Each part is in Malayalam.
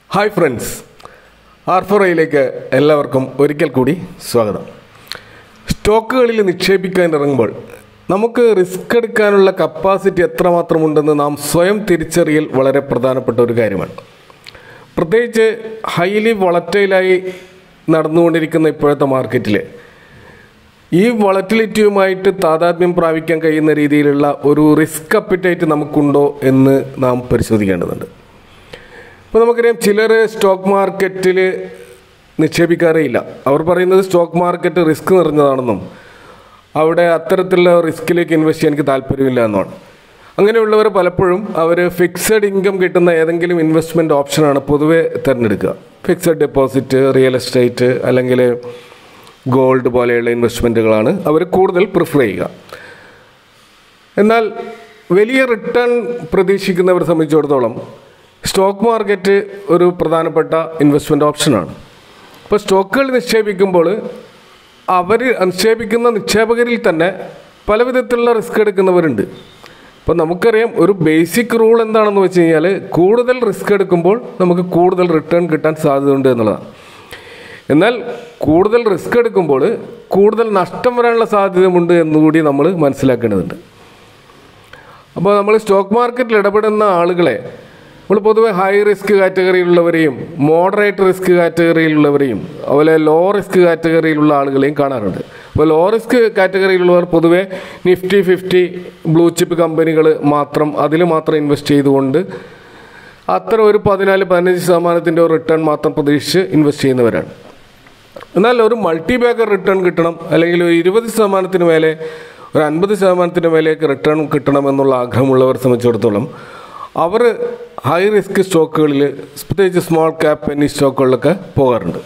ഹായ് ഫ്രണ്ട്സ് ആർഫോറയിലേക്ക് എല്ലാവർക്കും ഒരിക്കൽ കൂടി സ്വാഗതം സ്റ്റോക്കുകളിൽ നിക്ഷേപിക്കാൻ ഇറങ്ങുമ്പോൾ നമുക്ക് റിസ്ക് എടുക്കാനുള്ള കപ്പാസിറ്റി എത്രമാത്രം ഉണ്ടെന്ന് നാം സ്വയം തിരിച്ചറിയൽ വളരെ പ്രധാനപ്പെട്ട ഒരു കാര്യമാണ് പ്രത്യേകിച്ച് ഹൈലി വളറ്റൈലായി നടന്നുകൊണ്ടിരിക്കുന്ന ഇപ്പോഴത്തെ മാർക്കറ്റിൽ ഈ വളറ്റിലിറ്റിയുമായിട്ട് താതാത്മ്യം പ്രാപിക്കാൻ കഴിയുന്ന രീതിയിലുള്ള ഒരു റിസ്ക് അപ്പിറ്റൈറ്റ് നമുക്കുണ്ടോ എന്ന് നാം പരിശോധിക്കേണ്ടതുണ്ട് ഇപ്പോൾ നമുക്കറിയാം ചിലർ സ്റ്റോക്ക് മാർക്കറ്റിൽ നിക്ഷേപിക്കാറേ ഇല്ല അവർ പറയുന്നത് സ്റ്റോക്ക് മാർക്കറ്റ് റിസ്ക് നിറഞ്ഞതാണെന്നും അവിടെ അത്തരത്തിലുള്ള റിസ്കിലേക്ക് ഇൻവെസ്റ്റ് ചെയ്യാൻ എനിക്ക് താല്പര്യമില്ല എന്നാണ് അങ്ങനെയുള്ളവർ പലപ്പോഴും അവർ ഫിക്സഡ് ഇൻകം കിട്ടുന്ന ഏതെങ്കിലും ഇൻവെസ്റ്റ്മെൻറ്റ് ഓപ്ഷനാണ് പൊതുവെ തിരഞ്ഞെടുക്കുക ഫിക്സഡ് ഡെപ്പോസിറ്റ് റിയൽ എസ്റ്റേറ്റ് അല്ലെങ്കിൽ ഗോൾഡ് പോലെയുള്ള ഇൻവെസ്റ്റ്മെൻറ്റുകളാണ് അവർ കൂടുതൽ പ്രിഫർ ചെയ്യുക എന്നാൽ വലിയ റിട്ടേൺ പ്രതീക്ഷിക്കുന്നവരെ സംബന്ധിച്ചിടത്തോളം സ്റ്റോക്ക് മാർക്കറ്റ് ഒരു പ്രധാനപ്പെട്ട ഇൻവെസ്റ്റ്മെൻറ്റ് ഓപ്ഷനാണ് ഇപ്പോൾ സ്റ്റോക്കുകൾ നിക്ഷേപിക്കുമ്പോൾ അവർ നിക്ഷേപിക്കുന്ന നിക്ഷേപകരിൽ തന്നെ പല വിധത്തിലുള്ള റിസ്ക് എടുക്കുന്നവരുണ്ട് അപ്പോൾ നമുക്കറിയാം ഒരു ബേസിക് റൂൾ എന്താണെന്ന് വെച്ച് കഴിഞ്ഞാൽ കൂടുതൽ റിസ്ക് എടുക്കുമ്പോൾ നമുക്ക് കൂടുതൽ റിട്ടേൺ കിട്ടാൻ സാധ്യതയുണ്ട് എന്നുള്ളതാണ് എന്നാൽ കൂടുതൽ റിസ്ക് എടുക്കുമ്പോൾ കൂടുതൽ നഷ്ടം വരാനുള്ള സാധ്യതയുമുണ്ട് എന്നുകൂടി നമ്മൾ മനസ്സിലാക്കേണ്ടതുണ്ട് അപ്പോൾ നമ്മൾ സ്റ്റോക്ക് മാർക്കറ്റിൽ ഇടപെടുന്ന ആളുകളെ നമ്മൾ പൊതുവെ ഹൈ റിസ്ക് കാറ്റഗറിയിലുള്ളവരെയും മോഡറേറ്റ് റിസ്ക് കാറ്റഗറിയിലുള്ളവരെയും അതുപോലെ ലോ റിസ്ക് കാറ്റഗറിയിലുള്ള ആളുകളെയും കാണാറുണ്ട് അപ്പോൾ ലോ റിസ്ക് കാറ്റഗറിയിലുള്ളവർ പൊതുവെ നിഫ്റ്റി ഫിഫ്റ്റി ബ്ലൂ ചിപ്പ് കമ്പനികൾ മാത്രം അതിൽ മാത്രം ഇൻവെസ്റ്റ് ചെയ്തുകൊണ്ട് അത്ര ഒരു പതിനാല് പതിനഞ്ച് ശതമാനത്തിൻ്റെ ഒരു റിട്ടേൺ മാത്രം പ്രതീക്ഷിച്ച് ഇൻവെസ്റ്റ് ചെയ്യുന്നവരാണ് എന്നാൽ ഒരു മൾട്ടി ബാഗർ റിട്ടേൺ കിട്ടണം അല്ലെങ്കിൽ ഒരു ഇരുപത് ശതമാനത്തിന് മേലെ ഒരു അൻപത് ശതമാനത്തിന് മേലേക്ക് റിട്ടേൺ കിട്ടണമെന്നുള്ള ആഗ്രഹമുള്ളവരെ സംബന്ധിച്ചിടത്തോളം അവർ ഹൈ റിസ്ക് സ്റ്റോക്കുകളിൽ പ്രത്യേകിച്ച് സ്മോൾ ക്യാപ്പ് പെന്നി സ്റ്റോക്കുകളിലൊക്കെ പോകാറുണ്ട്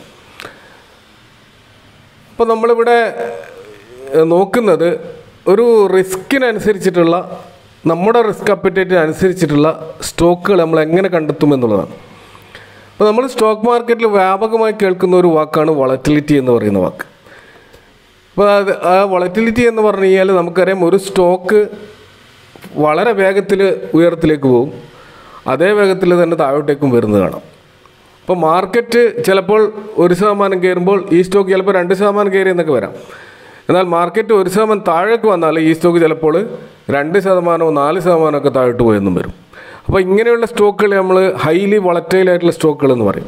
അപ്പോൾ നമ്മളിവിടെ ഏഹ്, നോക്കുന്നത് ഒരു റിസ്കിനനുസരിച്ചിട്ടുള്ള നമ്മുടെ റിസ്ക് അപ്പറ്റേറ്റിന് അനുസരിച്ചിട്ടുള്ള സ്റ്റോക്കുകൾ നമ്മൾ എങ്ങനെ കണ്ടെത്തും എന്നുള്ളതാണ് അപ്പോൾ നമ്മൾ സ്റ്റോക്ക് മാർക്കറ്റിൽ വ്യാപകമായി കേൾക്കുന്ന ഒരു വാക്കാണ് വളറ്റിലിറ്റി എന്ന് പറയുന്ന വാക്ക് അപ്പോൾ അത് ആ വളറ്റിലിറ്റി എന്ന് പറഞ്ഞു കഴിഞ്ഞാൽ നമുക്കറിയാം ഒരു സ്റ്റോക്ക് വളരെ വേഗത്തിൽ ഉയരത്തിലേക്ക് പോകും അതേ വേഗത്തിൽ തന്നെ താഴോട്ടേക്കും വരുന്നത് കാണാം അപ്പോൾ മാർക്കറ്റ് ചിലപ്പോൾ ഒരു ശതമാനം കയറുമ്പോൾ ഈ സ്റ്റോക്ക് ചിലപ്പോൾ രണ്ട് ശതമാനം കയറി എന്നൊക്കെ വരാം എന്നാൽ മാർക്കറ്റ് ഒരു ശതമാനം താഴേക്ക് വന്നാൽ ഈ സ്റ്റോക്ക് ചിലപ്പോൾ രണ്ട് ശതമാനമോ നാല് ശതമാനമൊക്കെ താഴോട്ട് പോയെന്നും വരും അപ്പോൾ ഇങ്ങനെയുള്ള സ്റ്റോക്കുകൾ നമ്മൾ ഹൈലി വളറ്റൈലായിട്ടുള്ള സ്റ്റോക്കുകൾ എന്ന് പറയും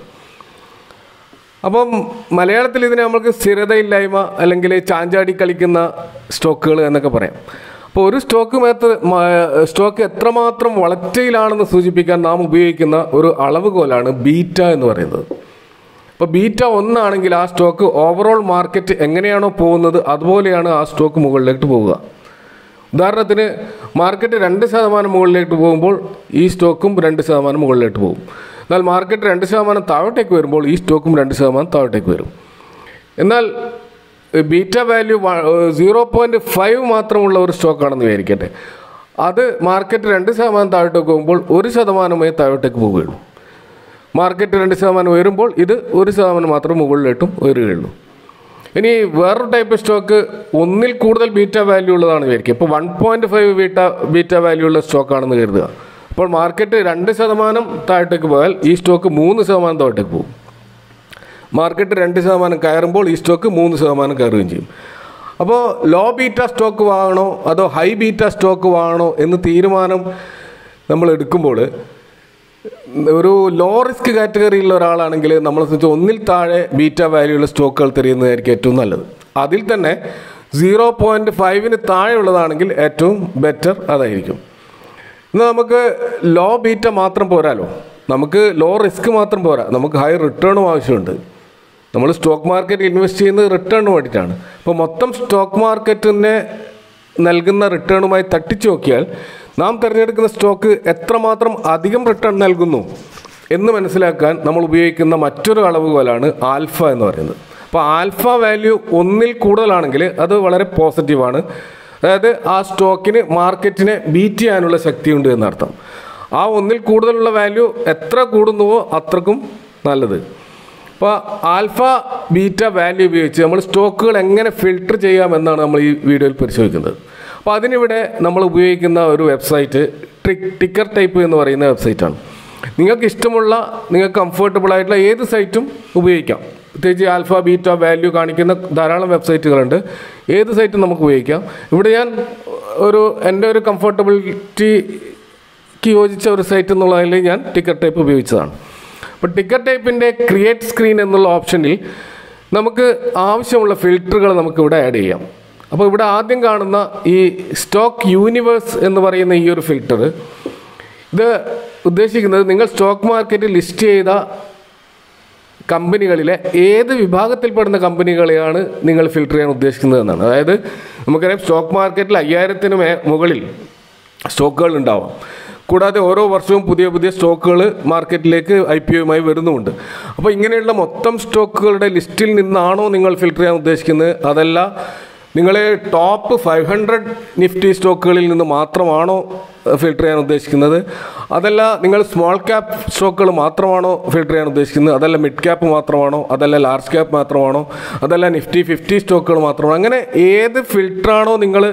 അപ്പം മലയാളത്തിൽ ഇതിനെ നമുക്ക് സ്ഥിരതയില്ലായ്മ അല്ലെങ്കിൽ ചാഞ്ചാടി കളിക്കുന്ന സ്റ്റോക്കുകൾ എന്നൊക്കെ പറയാം അപ്പോൾ ഒരു സ്റ്റോക്ക് മേത്ത് സ്റ്റോക്ക് എത്രമാത്രം വളറ്റയിലാണെന്ന് സൂചിപ്പിക്കാൻ നാം ഉപയോഗിക്കുന്ന ഒരു അളവുകോലാണ് ബീറ്റ എന്ന് പറയുന്നത് അപ്പോൾ ബീറ്റ ഒന്നാണെങ്കിൽ ആ സ്റ്റോക്ക് ഓവറോൾ മാർക്കറ്റ് എങ്ങനെയാണോ പോകുന്നത് അതുപോലെയാണ് ആ സ്റ്റോക്ക് മുകളിലേക്ക് പോവുക ഉദാഹരണത്തിന് മാർക്കറ്റ് രണ്ട് ശതമാനം മുകളിലേക്ക് പോകുമ്പോൾ ഈ സ്റ്റോക്കും രണ്ട് ശതമാനം മുകളിലേക്ക് പോകും എന്നാൽ മാർക്കറ്റ് രണ്ട് ശതമാനം താഴോട്ടേക്ക് വരുമ്പോൾ ഈ സ്റ്റോക്കും രണ്ട് ശതമാനം താഴോട്ടേക്ക് വരും എന്നാൽ beta value zero point five മാത്രമുള്ള ഒരു സ്റ്റോക്കാണെന്ന് വിചാരിക്കട്ടെ അത് മാർക്കറ്റ് രണ്ട് ശതമാനം താഴോട്ടേക്ക് പോകുമ്പോൾ ഒരു ശതമാനമേ താഴോട്ടേക്ക് പോവുകയുള്ളൂ മാർക്കറ്റ് രണ്ട് ശതമാനം ഉയരുമ്പോൾ ഇത് ഒരു ശതമാനം മാത്രം മുകളിലോട്ടും ഉയരുകയുള്ളൂ ഇനി വേറൊരു ടൈപ്പ് സ്റ്റോക്ക് ഒന്നിൽ കൂടുതൽ ബീറ്റ വാല്യൂ ഉള്ളതാണ് വിചാരിക്കുക ഇപ്പോൾ one point five beta beta value ഉള്ള സ്റ്റോക്കാണെന്ന് കരുതുക അപ്പോൾ മാർക്കറ്റ് രണ്ട് ശതമാനം താഴോട്ടേക്ക് പോയാൽ ഈ സ്റ്റോക്ക് മൂന്ന് ശതമാനം താഴോട്ടേക്ക് പോകും മാർക്കറ്റ് രണ്ട് ശതമാനം കയറുമ്പോൾ ഈ സ്റ്റോക്ക് മൂന്ന് ശതമാനം കയറുകയും ചെയ്യും അപ്പോൾ ലോ ബീറ്റ സ്റ്റോക്ക് വാങ്ങണോ അതോ ഹൈ ബീറ്റ സ്റ്റോക്ക് വാങ്ങണോ എന്ന് തീരുമാനം നമ്മൾ എടുക്കുമ്പോൾ ഒരു ലോ റിസ്ക് കാറ്റഗറിയിലുള്ള ഒരാളാണെങ്കിൽ നമ്മളെ സംബന്ധിച്ച് ഒന്നിൽ താഴെ ബീറ്റ വാല്യൂള്ള സ്റ്റോക്കുകൾ തിരയുന്നതായിരിക്കും ഏറ്റവും നല്ലത് അതിൽ തന്നെ സീറോ പോയിൻറ്റ് ഫൈവിന് താഴെയുള്ളതാണെങ്കിൽ ഏറ്റവും ബെറ്റർ അതായിരിക്കും എന്നാൽ നമുക്ക് ലോ ബീറ്റ മാത്രം പോരാലോ നമുക്ക് ലോ റിസ്ക് മാത്രം പോരാ നമുക്ക് ഹൈ റിട്ടേണും ആവശ്യമുണ്ട് നമ്മൾ സ്റ്റോക്ക് മാർക്കറ്റ് ഇൻവെസ്റ്റ് ചെയ്യുന്നത് റിട്ടേണിന് വേണ്ടിയിട്ടാണ് അപ്പോൾ മൊത്തം സ്റ്റോക്ക് മാർക്കറ്റിനെ നൽകുന്ന റിട്ടേണുമായി തട്ടിച്ചു നോക്കിയാൽ നാം തിരഞ്ഞെടുക്കുന്ന സ്റ്റോക്ക് എത്രമാത്രം അധികം റിട്ടേൺ നൽകുന്നു എന്ന് മനസ്സിലാക്കാൻ നമ്മൾ ഉപയോഗിക്കുന്ന മറ്റൊരു അളവുകോലാണ് ആൽഫ എന്ന് പറയുന്നത് അപ്പോൾ ആൽഫ വാല്യൂ ഒന്നിൽ കൂടുതലാണെങ്കിൽ അത് വളരെ പോസിറ്റീവാണ് അതായത് ആ സ്റ്റോക്കിന് മാർക്കറ്റിനെ ബീറ്റ് ചെയ്യാനുള്ള ശക്തിയുണ്ട് എന്നർത്ഥം ആ ഒന്നിൽ കൂടുതലുള്ള വാല്യൂ എത്ര കൂടുന്നുവോ അത്രക്കും നല്ലത് അപ്പോൾ ആൽഫ ബീറ്റ വാല്യൂ ഉപയോഗിച്ച് നമ്മൾ സ്റ്റോക്കുകൾ എങ്ങനെ ഫിൽട്ടർ ചെയ്യാമെന്നാണ് നമ്മൾ ഈ വീഡിയോയിൽ പരിശോധിക്കുന്നത് അപ്പോൾ അതിനിവിടെ നമ്മൾ ഉപയോഗിക്കുന്ന ഒരു വെബ്സൈറ്റ് ട്രിക് ടിക്കർ ടൈപ്പ് എന്ന് പറയുന്ന വെബ്സൈറ്റാണ് നിങ്ങൾക്ക് ഇഷ്ടമുള്ള നിങ്ങൾക്ക് കംഫർട്ടബിൾ ആയിട്ടുള്ള ഏത് സൈറ്റും ഉപയോഗിക്കാം പ്രത്യേകിച്ച് ആൽഫ ബീറ്റ വാല്യൂ കാണിക്കുന്ന ധാരാളം വെബ്സൈറ്റുകളുണ്ട് ഏത് സൈറ്റും നമുക്ക് ഉപയോഗിക്കാം ഇവിടെ ഞാൻ ഒരു എൻ്റെ ഒരു കംഫർട്ടബിലിറ്റിക്ക് യോജിച്ച ഒരു സൈറ്റ് എന്നുള്ളതിൽ ഞാൻ ടിക്കറ്റ് ടൈപ്പ് ഉപയോഗിച്ചതാണ് അപ്പോൾ ടിക്കറ്റ് ടൈപ്പിൻ്റെ ക്രിയേറ്റ് സ്ക്രീൻ എന്നുള്ള ഓപ്ഷനിൽ നമുക്ക് ആവശ്യമുള്ള ഫിൽറ്ററുകൾ നമുക്കിവിടെ ആഡ് ചെയ്യാം അപ്പോൾ ഇവിടെ ആദ്യം കാണുന്ന ഈ സ്റ്റോക്ക് യൂണിവേഴ്സ് എന്ന് പറയുന്ന ഈ ഒരു ഫിൽറ്റർ ഇത് ഉദ്ദേശിക്കുന്നത് നിങ്ങൾ സ്റ്റോക്ക് മാർക്കറ്റിൽ ലിസ്റ്റ് ചെയ്ത കമ്പനികളിലെ ഏത് വിഭാഗത്തിൽപ്പെടുന്ന കമ്പനികളെയാണ് നിങ്ങൾ ഫിൽട്ടർ ചെയ്യാൻ ഉദ്ദേശിക്കുന്നത് എന്നാണ് അതായത് നമുക്കറിയാം സ്റ്റോക്ക് മാർക്കറ്റിൽ അയ്യായിരത്തിന് മേ മുകളിൽ സ്റ്റോക്കുകൾ ഉണ്ടാവാം കൂടാതെ ഓരോ വർഷവും പുതിയ പുതിയ സ്റ്റോക്കുകൾ മാർക്കറ്റിലേക്ക് ഐ പി ഒയുമായി വരുന്നുമുണ്ട് അപ്പോൾ ഇങ്ങനെയുള്ള മൊത്തം സ്റ്റോക്കുകളുടെ ലിസ്റ്റിൽ നിന്നാണോ നിങ്ങൾ ഫിൽട്ടർ ചെയ്യാൻ ഉദ്ദേശിക്കുന്നത് അതല്ല നിങ്ങളെ ടോപ്പ് ഫൈവ് ഹൺഡ്രഡ് നിഫ്റ്റി സ്റ്റോക്കുകളിൽ നിന്ന് മാത്രമാണോ ഫിൽട്ടർ ചെയ്യാൻ ഉദ്ദേശിക്കുന്നത് അതല്ല നിങ്ങൾ സ്മോൾ ക്യാപ്പ് സ്റ്റോക്കുകൾ മാത്രമാണോ ഫിൽട്ടർ ചെയ്യാൻ ഉദ്ദേശിക്കുന്നത് അതല്ല മിഡ് ക്യാപ്പ് മാത്രമാണോ അതല്ല ലാർജ് ക്യാപ്പ് മാത്രമാണോ അതല്ല നിഫ്റ്റി ഫിഫ്റ്റി സ്റ്റോക്കുകൾ മാത്രമാണോ അങ്ങനെ ഏത് ഫിൽട്ടറാണോ നിങ്ങൾ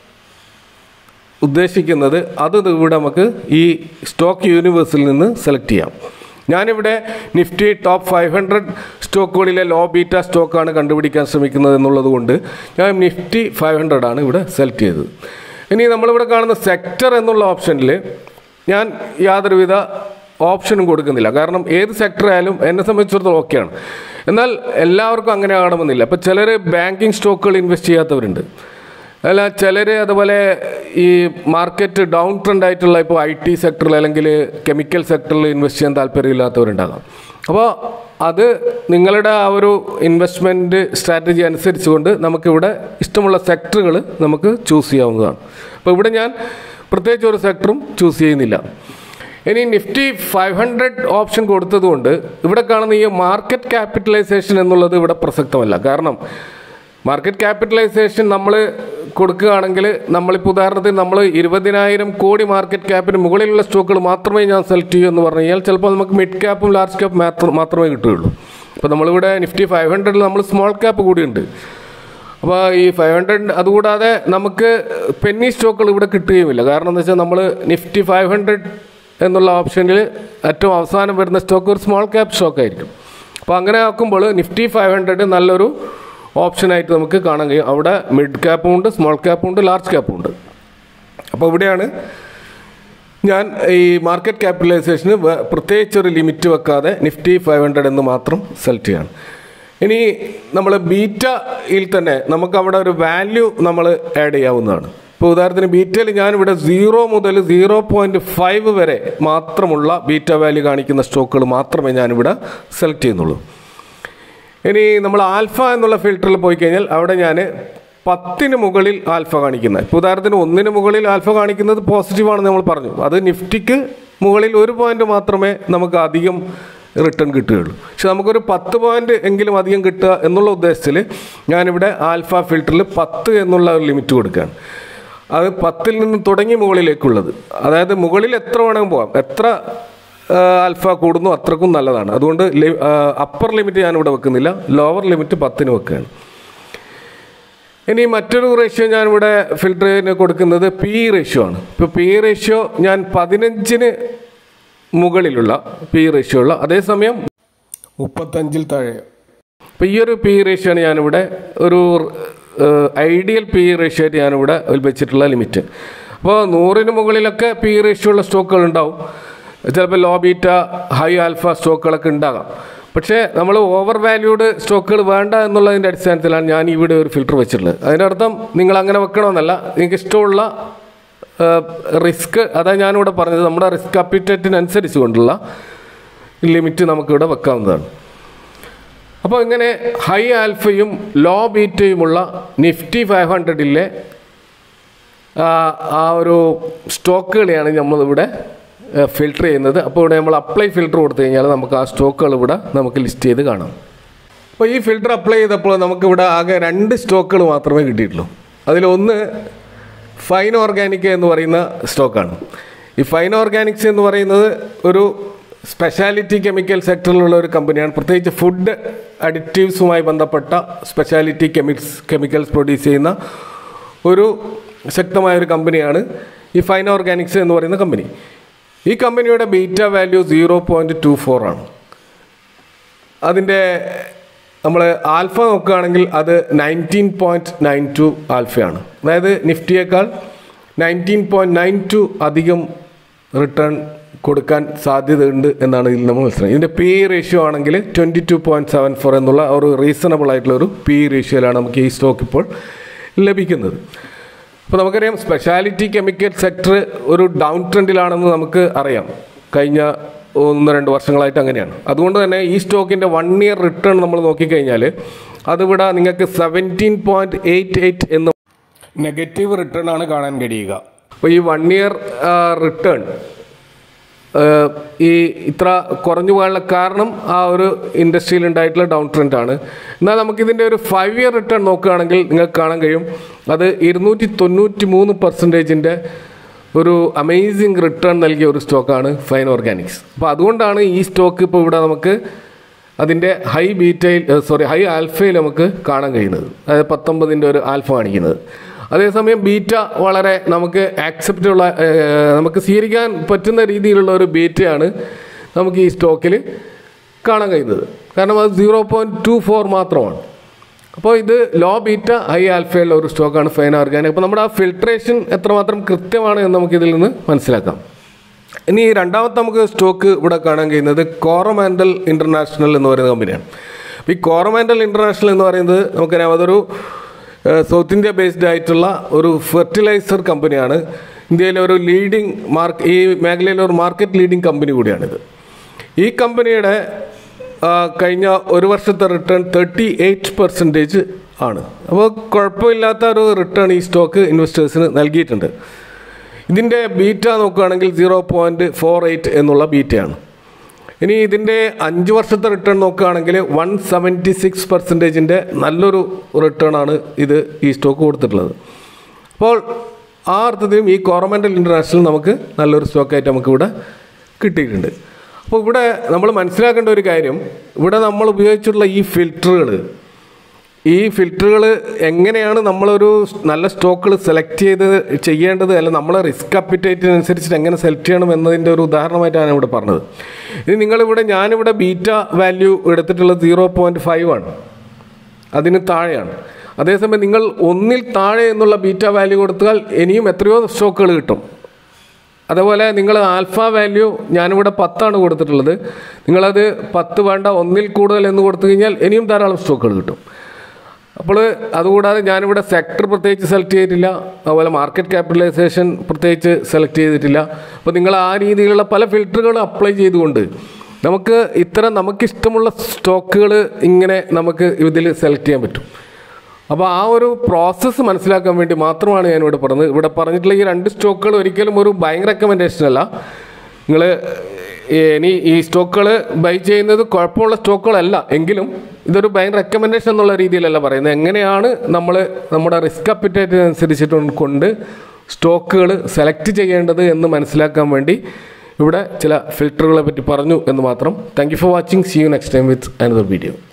ഉദ്ദേശിക്കുന്നത് അത് ഇവിടെ നമുക്ക് ഈ സ്റ്റോക്ക് യൂണിവേഴ്സിൽ നിന്ന് സെലക്ട് ചെയ്യാം ഞാനിവിടെ നിഫ്റ്റി ടോപ്പ് ഫൈവ് ഹൺഡ്രഡ് സ്റ്റോക്കുകളിലെ ലോ ബീറ്റ സ്റ്റോക്കാണ് കണ്ടുപിടിക്കാൻ ശ്രമിക്കുന്നത് എന്നുള്ളത് കൊണ്ട് ഞാൻ നിഫ്റ്റി ഫൈവ് ഹൺഡ്രഡ് ആണ് ഇവിടെ സെലക്ട് ചെയ്തത് ഇനി നമ്മളിവിടെ കാണുന്ന സെക്ടർ എന്നുള്ള ഓപ്ഷനിൽ ഞാൻ യാതൊരുവിധ ഓപ്ഷനും കൊടുക്കുന്നില്ല കാരണം ഏത് സെക്ടർ ആയാലും എന്നെ സംബന്ധിച്ചിടത്തോളം ഓക്കെയാണ് എന്നാൽ എല്ലാവർക്കും അങ്ങനെ ആകണമെന്നില്ല ഇപ്പോൾ ചിലർ ബാങ്കിങ് സ്റ്റോക്കുകൾ ഇൻവെസ്റ്റ് ചെയ്യാത്തവരുണ്ട് അല്ല ചിലർ അതുപോലെ ഈ മാർക്കറ്റ് ഡൗൺ ട്രെൻഡ് ആയിട്ടുള്ള ഇപ്പോൾ ഐ ടി സെക്ടറിൽ അല്ലെങ്കിൽ കെമിക്കൽ സെക്ടറിൽ ഇൻവെസ്റ്റ് ചെയ്യാൻ താല്പര്യമില്ലാത്തവരുണ്ടാകാം അപ്പോൾ അത് നിങ്ങളുടെ ആ ഒരു ഇൻവെസ്റ്റ്മെൻറ്റ് സ്ട്രാറ്റജി അനുസരിച്ചുകൊണ്ട് നമുക്കിവിടെ ഇഷ്ടമുള്ള സെക്ടറുകൾ നമുക്ക് ചൂസ് ചെയ്യാവുന്നതാണ് അപ്പോൾ ഇവിടെ ഞാൻ പ്രത്യേകിച്ച് ഒരു സെക്ടറും ചൂസ് ചെയ്യുന്നില്ല ഇനി നിഫ്റ്റി ഫൈവ് ഹൺഡ്രഡ് ഓപ്ഷൻ കൊടുത്തതുകൊണ്ട് ഇവിടെ കാണുന്ന ഈ മാർക്കറ്റ് ക്യാപിറ്റലൈസേഷൻ എന്നുള്ളത് ഇവിടെ പ്രസക്തമല്ല കാരണം മാർക്കറ്റ് ക്യാപിറ്റലൈസേഷൻ നമ്മൾ കൊടുക്കുകയാണെങ്കിൽ നമ്മളിപ്പോൾ ഉദാഹരണത്തിന് നമ്മൾ ഇരുപതിനായിരം കോടി മാർക്കറ്റ് ക്യാപ്പിന് മുകളിലുള്ള സ്റ്റോക്കുകൾ മാത്രമേ ഞാൻ സെലക്ട് ചെയ്യൂ എന്ന് പറഞ്ഞു കഴിഞ്ഞാൽ ചിലപ്പോൾ നമുക്ക് മിഡ് ക്യാപ്പും ലാർജ് ക്യാപ്പ് മാത്രം മാത്രമേ കിട്ടുകയുള്ളൂ അപ്പോൾ നമ്മളിവിടെ നിഫ്റ്റി ഫൈവ് ഹൺഡ്രഡിൽ നമ്മൾ സ്മോൾ ക്യാപ്പ് കൂടിയുണ്ട് അപ്പോൾ ഈ ഫൈവ് ഹൺഡ്രഡ് അതുകൂടാതെ നമുക്ക് പെന്നി സ്റ്റോക്കുകൾ ഇവിടെ കിട്ടുകയുമില്ല കാരണം എന്താ വെച്ചാൽ നമ്മൾ നിഫ്റ്റി ഫൈവ് ഹൺഡ്രഡ് എന്നുള്ള ഓപ്ഷനിൽ ഏറ്റവും അവസാനം വരുന്ന സ്റ്റോക്ക് ഒരു സ്മോൾ ക്യാപ്പ് സ്റ്റോക്ക് ആയിരിക്കും അപ്പോൾ അങ്ങനെ ആക്കുമ്പോൾ നിഫ്റ്റി ഫൈവ് ഹൺഡ്രഡ് നല്ലൊരു ഓപ്ഷനായിട്ട് നമുക്ക് കാണാൻ കഴിയും അവിടെ മിഡ് ക്യാപ്പും ഉണ്ട് സ്മോൾ ക്യാപ്പും ഉണ്ട് ലാർജ് ക്യാപ്പും ഉണ്ട് അപ്പോൾ ഇവിടെയാണ് ഞാൻ ഈ മാർക്കറ്റ് ക്യാപിറ്റലൈസേഷന് പ്രത്യേകിച്ച് ഒരു ലിമിറ്റ് വെക്കാതെ നിഫ്റ്റി ഫൈവ് ഹൺഡ്രഡ് എന്ന് മാത്രം സെലക്ട് ചെയ്യാണ് ഇനി നമ്മൾ ബീറ്റയിൽ തന്നെ നമുക്ക് അവിടെ ഒരു വാല്യൂ നമ്മൾ ആഡ് ചെയ്യാവുന്നതാണ് ഇപ്പോൾ ഉദാഹരണത്തിന് ബീറ്റയിൽ ഞാനിവിടെ സീറോ മുതൽ സീറോ പോയിൻറ്റ് ഫൈവ് വരെ മാത്രമുള്ള ബീറ്റ വാല്യൂ കാണിക്കുന്ന സ്റ്റോക്കുകൾ മാത്രമേ ഞാനിവിടെ സെലക്ട് ചെയ്യുന്നുള്ളൂ ഇനി നമ്മൾ ആൽഫ എന്നുള്ള ഫിൽറ്ററിൽ പോയി കഴിഞ്ഞാൽ അവിടെ ഞാൻ പത്തിന് മുകളിൽ ആൽഫ കാണിക്കുന്നത് ഇപ്പോൾ ഉദാഹരണത്തിന് ഒന്നിന് മുകളിൽ ആൽഫ കാണിക്കുന്നത് പോസിറ്റീവാണെന്ന് നമ്മൾ പറഞ്ഞു അത് നിഫ്റ്റിക്ക് മുകളിൽ ഒരു പോയിന്റ് മാത്രമേ നമുക്ക് അധികം റിട്ടേൺ കിട്ടുകയുള്ളൂ പക്ഷെ നമുക്കൊരു പത്ത് പോയിന്റ് എങ്കിലും അധികം കിട്ടുക എന്നുള്ള ഉദ്ദേശത്തിൽ ഞാനിവിടെ ആൽഫ ഫിൽറ്ററിൽ പത്ത് എന്നുള്ള ഒരു ലിമിറ്റ് കൊടുക്കുകയാണ് അത് പത്തിൽ നിന്ന് തുടങ്ങി മുകളിലേക്കുള്ളത് അതായത് മുകളിൽ എത്ര വേണമെങ്കിൽ പോകാം എത്ര ആൽഫ കൂടുന്നു അത്രക്കും നല്ലതാണ് അതുകൊണ്ട് അപ്പർ ലിമിറ്റ് ഞാനിവിടെ വെക്കുന്നില്ല ലോവർ ലിമിറ്റ് പത്തിന് വെക്കുകയാണ് ഇനി മറ്റൊരു റേഷ്യോ ഞാനിവിടെ ഫിൽറ്ററിന് കൊടുക്കുന്നത് പി റേഷ്യോ ആണ് ഇപ്പോൾ പി റേഷ്യോ ഞാൻ പതിനഞ്ചിന് മുകളിലുള്ള പി റേഷ്യോ ഉള്ള അതേസമയം മുപ്പത്തഞ്ചിൽ താഴെ അപ്പോൾ ഈ ഒരു പി റേഷ്യോ ആണ് ഞാനിവിടെ ഒരു ഐഡിയൽ പി റേഷ്യോ ആയിട്ട് ഞാനിവിടെ വെച്ചിട്ടുള്ള ലിമിറ്റ് അപ്പോൾ നൂറിന് മുകളിലൊക്കെ പി റേഷ്യോ ഉള്ള സ്റ്റോക്കുകൾ ഉണ്ടാവും ചിലപ്പോൾ ലോ ബീറ്റ ഹൈ ആൽഫ സ്റ്റോക്കുകളൊക്കെ ഉണ്ടാകാം പക്ഷേ നമ്മൾ ഓവർ വാല്യൂഡ് സ്റ്റോക്കുകൾ വേണ്ട എന്നുള്ളതിൻ്റെ അടിസ്ഥാനത്തിലാണ് ഞാൻ ഇവിടെ ഒരു ഫിൽറ്റർ വെച്ചിട്ടുള്ളത് അതിൻ്റെ അർത്ഥം നിങ്ങൾ അങ്ങനെ വെക്കണമെന്നല്ല നിങ്ങൾക്ക് ഇഷ്ടമുള്ള റിസ്ക് അതാ ഞാനിവിടെ പറഞ്ഞത് നമ്മുടെ റിസ്ക് അപ്പിറ്റേറ്റിനനുസരിച്ച് കൊണ്ടുള്ള ലിമിറ്റ് നമുക്കിവിടെ വെക്കാവുന്നതാണ് അപ്പോൾ ഇങ്ങനെ ഹൈ ആൽഫയും ലോ ബീറ്റയുമുള്ള നിഫ്റ്റി ഫൈവ് ഹൺഡ്രഡിലെ ആ ഒരു സ്റ്റോക്കുകളെയാണ് നമ്മളിവിടെ ഫിൽട്ടർ ചെയ്യുന്നത് അപ്പോൾ ഇവിടെ നമ്മൾ അപ്ലൈ ഫിൽട്ടർ കൊടുത്തു കഴിഞ്ഞാൽ നമുക്ക് ആ സ്റ്റോക്കുകൾ ഇവിടെ നമുക്ക് ലിസ്റ്റ് ചെയ്ത് കാണാം അപ്പോൾ ഈ ഫിൽട്ടർ അപ്ലൈ ചെയ്തപ്പോൾ നമുക്കിവിടെ ആകെ രണ്ട് സ്റ്റോക്കുകൾ മാത്രമേ കിട്ടിയിട്ടുള്ളൂ അതിലൊന്ന് ഫൈൻ ഓർഗാനിക് എന്ന് പറയുന്ന സ്റ്റോക്കാണ് ഈ ഫൈൻ ഓർഗാനിക്സ് എന്ന് പറയുന്നത് ഒരു സ്പെഷ്യാലിറ്റി കെമിക്കൽ സെക്ടറിലുള്ള ഒരു കമ്പനിയാണ് പ്രത്യേകിച്ച് ഫുഡ് അഡിറ്റീവ്സുമായി ബന്ധപ്പെട്ട സ്പെഷ്യാലിറ്റി കെമിക്സ് കെമിക്കൽസ് പ്രൊഡ്യൂസ് ചെയ്യുന്ന ഒരു ശക്തമായ ഒരു കമ്പനിയാണ് ഈ ഫൈൻ ഓർഗാനിക്സ് എന്ന് പറയുന്ന കമ്പനി ഈ കമ്പനിയുടെ beta value zero point two four ആണ് അതിൻ്റെ നമ്മൾ ആൽഫ നോക്കുകയാണെങ്കിൽ അത് നയൻറ്റീൻ പോയിൻറ്റ് നയൻ ടു ആൽഫയാണ് അതായത് നിഫ്റ്റിയേക്കാൾ നയൻറ്റീൻ പോയിൻറ്റ് നയൻ ടു അധികം റിട്ടേൺ കൊടുക്കാൻ സാധ്യതയുണ്ട് എന്നാണ് ഇതിൽ നമ്മൾ മനസ്സിലാക്കുന്നത് ഇതിൻ്റെ പി റേഷ്യോ ആണെങ്കിൽ twenty two point seven four എന്നുള്ള ഒരു റീസണബിൾ ആയിട്ടുള്ള ഒരു പി റേഷ്യോയിലാണ് നമുക്ക് ഈ സ്റ്റോക്ക് ഇപ്പോൾ ലഭിക്കുന്നത് അപ്പോൾ നമുക്കറിയാം സ്പെഷ്യാലിറ്റി കെമിക്കൽ സെക്ടർ ഒരു ഡൗൺ ട്രെൻഡിലാണെന്ന് നമുക്ക് അറിയാം കഴിഞ്ഞ ഒന്ന് രണ്ട് വർഷങ്ങളായിട്ട് അങ്ങനെയാണ് അതുകൊണ്ട് തന്നെ ഈ സ്റ്റോക്കിൻ്റെ വൺ ഇയർ റിട്ടേൺ നമ്മൾ നോക്കിക്കഴിഞ്ഞാൽ അതിവിടെ നിങ്ങൾക്ക് സെവൻറ്റീൻ പോയിൻറ്റ് എയ്റ്റ് എയ്റ്റ് എന്ന് നെഗറ്റീവ് റിട്ടേൺ ആണ് കാണാൻ കഴിയുക അപ്പോൾ ഈ വൺ ഇയർ റിട്ടേൺ ഈ ഇത്ര കുറഞ്ഞു പോകാനുള്ള കാരണം ആ ഒരു ഇൻഡസ്ട്രിയിൽ ഉണ്ടായിട്ടുള്ള ഡൗൺ ട്രെൻഡ് ആണ് എന്നാൽ നമുക്കിതിൻ്റെ ഒരു ഫൈവ് ഇയർ റിട്ടേൺ നോക്കുകയാണെങ്കിൽ നിങ്ങൾക്ക് കാണാൻ കഴിയും അത് ഇരുന്നൂറ്റി തൊണ്ണൂറ്റി മൂന്ന് പെർസെൻറ്റേജിൻ്റെ ഒരു അമേസിങ് റിട്ടേൺ നൽകിയ ഒരു സ്റ്റോക്കാണ് ഫൈൻ ഓർഗാനിക്സ് അപ്പോൾ അതുകൊണ്ടാണ് ഈ സ്റ്റോക്ക് ഇപ്പോൾ ഇവിടെ നമുക്ക് അതിൻ്റെ ഹൈ ബീറ്റയിൽ സോറി ഹൈ ആൽഫയിൽ നമുക്ക് കാണാൻ കഴിയുന്നത് അതായത് പത്തൊമ്പതിൻ്റെ ഒരു ആൽഫ കാണിക്കുന്നത് അതേസമയം ബീറ്റ വളരെ നമുക്ക് ആക്സെപ്റ്റബിൾ നമുക്ക് സ്വീകരിക്കാൻ പറ്റുന്ന രീതിയിലുള്ള ഒരു ബീറ്റയാണ് നമുക്ക് ഈ സ്റ്റോക്കിൽ കാണാൻ കഴിയുന്നത് കാരണം അത് സീറോ പോയിൻറ്റ് ടു ഫോർ മാത്രമാണ് അപ്പോൾ ഇത് ലോ ബീറ്റ ഹൈ ആൽഫയുള്ള ഒരു സ്റ്റോക്കാണ് ഫൈൻ ഓർഗാനിക് അപ്പോൾ നമ്മുടെ ആ ഫിൽട്രേഷൻ എത്രമാത്രം കൃത്യമാണ് എന്ന് നമുക്ക് ഇതിൽ നിന്ന് മനസ്സിലാക്കാം ഇനി രണ്ടാമത്തെ നമുക്ക് സ്റ്റോക്ക് ഇവിടെ കാണാൻ കഴിയുന്നത് കോറമാൻഡൽ ഇൻ്റർനാഷണൽ എന്ന് പറയുന്ന കമ്പനിയാണ് അപ്പോൾ ഈ കോറമാൻഡൽ ഇൻ്റർനാഷണൽ എന്ന് പറയുന്നത് നമുക്കറിയാം അതൊരു സൗത്ത് ഇന്ത്യ ബേസ്ഡ് ആയിട്ടുള്ള ഒരു ഫെർട്ടിലൈസർ കമ്പനിയാണ് ഇന്ത്യയിലെ ഒരു ലീഡിംഗ് മാർക്ക് ഈ മേഖലയിലെ ഒരു മാർക്കറ്റ് ലീഡിംഗ് കമ്പനി കൂടിയാണിത് ഈ കമ്പനിയുടെ കഴിഞ്ഞ ഒരു വർഷത്തെ റിട്ടേൺ തേർട്ടി എയ്റ്റ് പെർസെൻറ്റേജ് ആണ് അപ്പോൾ കുഴപ്പമില്ലാത്ത ഒരു റിട്ടേൺ ഈ സ്റ്റോക്ക് ഇൻവെസ്റ്റേഴ്സിന് നൽകിയിട്ടുണ്ട് ഇതിൻ്റെ ബീറ്റ നോക്കുകയാണെങ്കിൽ സീറോ പോയിൻറ്റ് ഫോർ എയ്റ്റ് എന്നുള്ള ബീറ്റയാണ് ഇനി ഇതിൻ്റെ അഞ്ച് വർഷത്തെ റിട്ടേൺ നോക്കുകയാണെങ്കിൽ വൺ സെവൻറ്റി സിക്സ് പെർസെൻറ്റേജിൻ്റെ നല്ലൊരു റിട്ടേൺ ആണ് ഇത് ഈ സ്റ്റോക്ക് കൊടുത്തിട്ടുള്ളത് അപ്പോൾ ആ അർത്ഥത്തിലും ഈ കോറമെൻ്റൽ ഇൻ്റർനാഷണൽ നമുക്ക് നല്ലൊരു സ്റ്റോക്കായിട്ട് നമുക്കിവിടെ കിട്ടിയിട്ടുണ്ട് അപ്പോൾ ഇവിടെ നമ്മൾ മനസ്സിലാക്കേണ്ട ഒരു കാര്യം ഇവിടെ നമ്മൾ ഉപയോഗിച്ചിട്ടുള്ള ഈ ഫിൽറ്ററുകൾ ഈ ഫിൽറ്ററുകൾ എങ്ങനെയാണ് നമ്മളൊരു നല്ല സ്റ്റോക്കുകൾ സെലക്ട് ചെയ്ത് ചെയ്യേണ്ടത് അല്ല നമ്മളെ റിസ്ക് അപ്പിറ്റേറ്റിനനുസരിച്ചിട്ട് എങ്ങനെ സെലക്ട് ചെയ്യണം എന്നതിൻ്റെ ഒരു ഉദാഹരണമായിട്ടാണ് ഇവിടെ പറഞ്ഞത് ഇത് നിങ്ങളിവിടെ ഞാനിവിടെ ബീറ്റ വാല്യൂ എടുത്തിട്ടുള്ളത് സീറോ പോയിൻറ്റ് ഫൈവ് ആണ് അതിന് താഴെയാണ് അതേസമയം നിങ്ങൾ ഒന്നിൽ താഴെ എന്നുള്ള ബീറ്റ വാല്യൂ കൊടുത്താൽ ഇനിയും എത്രയോ സ്റ്റോക്കുകൾ കിട്ടും അതേപോലെ നിങ്ങൾ ആൽഫ വാല്യൂ ഞാനിവിടെ പത്താണ് കൊടുത്തിട്ടുള്ളത് നിങ്ങളത് പത്ത് വേണ്ട ഒന്നിൽ കൂടുതൽ എന്ന് കൊടുത്തു കഴിഞ്ഞാൽ ഇനിയും ധാരാളം സ്റ്റോക്കുകൾ കിട്ടും അപ്പോൾ അതുകൂടാതെ ഞാനിവിടെ സെക്ടർ പ്രത്യേകിച്ച് സെലക്ട് ചെയ്തിട്ടില്ല അതുപോലെ മാർക്കറ്റ് ക്യാപിറ്റലൈസേഷൻ പ്രത്യേകിച്ച് സെലക്ട് ചെയ്തിട്ടില്ല അപ്പോൾ നിങ്ങൾ ആ രീതിയിലുള്ള പല ഫിൽറ്ററുകൾ അപ്ലൈ ചെയ്തുകൊണ്ട് നമുക്ക് ഇത്തരം നമുക്കിഷ്ടമുള്ള സ്റ്റോക്കുകൾ ഇങ്ങനെ നമുക്ക് ഇതിൽ സെലക്ട് ചെയ്യാൻ പറ്റും അപ്പോൾ ആ ഒരു പ്രോസസ്സ് മനസ്സിലാക്കാൻ വേണ്ടി മാത്രമാണ് ഞാൻ ഇവിടെ പറഞ്ഞത് ഇവിടെ പറഞ്ഞിട്ടുള്ള ഈ രണ്ട് സ്റ്റോക്കുകൾ ഒരിക്കലും ഒരു ഭയങ്കര റെക്കമെൻഡേഷൻ അല്ല നിങ്ങൾ ഇനി ഈ സ്റ്റോക്കുകൾ ബൈ ചെയ്യുന്നത് കുഴപ്പമുള്ള സ്റ്റോക്കുകളല്ല എങ്കിലും ഇതൊരു ഭയങ്കര റെക്കമെൻഡേഷൻ എന്നുള്ള രീതിയിലല്ല പറയുന്നത് എങ്ങനെയാണ് നമ്മൾ നമ്മുടെ റിസ്ക് അപ്പിറ്റേറ്റിനനുസരിച്ചിട്ട് കൊണ്ട് സ്റ്റോക്കുകൾ സെലക്ട് ചെയ്യേണ്ടത് എന്ന് മനസ്സിലാക്കാൻ വേണ്ടി ഇവിടെ ചില ഫിൽറ്ററുകളെ പറ്റി പറഞ്ഞു എന്ന് മാത്രം thank you for watching see you next time with another video